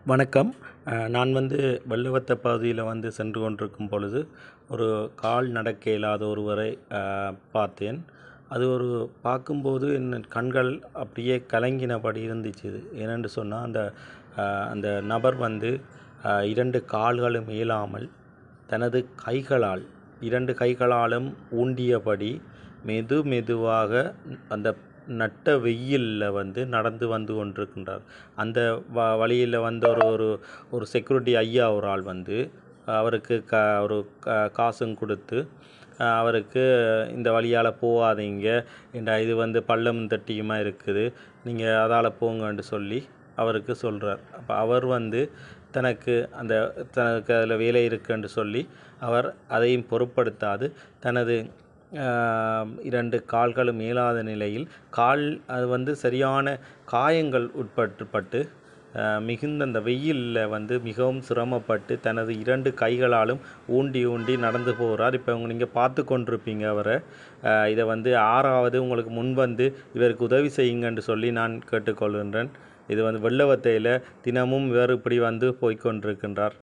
வணக்கம் அஹ், நான் வந்து வெள்ளவத்த பகுதியில் வந்து சென்று கொண்டிருக்கும் பொழுது ஒரு கால் நடக்க இயலாத ஒருவரை அஹ், பார்த்தேன் அது ஒரு பார்க்கும்போது என் கண்கள் அப்படியே கலங்கினபடி இருந்துச்சு இது. ஏனென்று சொன்னால் அந்த அஹ், அந்த நபர் வந்து அஹ், இரண்டு கால்களும் இயலாமல் தனது கைகளால் இரண்டு கைகளாலும் ஊண்டியபடி மெது மெதுவாக அந்த நட்ட வெயிலில் வந்து நடந்து வந்து கொண்டிருக்கின்றார் அந்த வ வழியில் வந்த ஒரு ஒரு ஒரு செக்யூரிட்டி ஐயா ஒரு ஆள் வந்து அவருக்கு க ஒரு க காசும் கொடுத்து அஹ், அவருக்கு இந்த வழியால் போகாதீங்க இந்த இது வந்து பள்ளம் தட்டியுமா இருக்குது நீங்கள் அதால் போங்கன்னு சொல்லி அவருக்கு சொல்கிறார் அப்போ அவர் வந்து தனக்கு அந்த தனக்கு அதில் வேலை இருக்குன்னு சொல்லி அவர் அதையும் பொருட்படுத்தாது தனது ஆஹ், இரண்டு கால்களும் இயலாத நிலையில் கால் அது வந்து சரியான காயங்கள் உட்பட்டுப்பட்டு ஆஹ், மிகுந்த அந்த வெயிலில் வந்து மிகவும் சிரமப்பட்டு தனது இரண்டு கைகளாலும் ஊண்டி ஊண்டி நடந்து போகிறார் இப்போ நீங்கள் பார்த்து கொண்டிருப்பீங்க அவரை ஆஹ், இதை வந்து ஆறாவது உங்களுக்கு முன் வந்து இவருக்கு உதவி செய்யுங்கன்னு சொல்லி நான் கேட்டுக்கொள்கின்றேன் இது வந்து வெள்ளவத்தையில் தினமும் இவர் இப்படி வந்து போய்க்கொண்டிருக்கின்றார்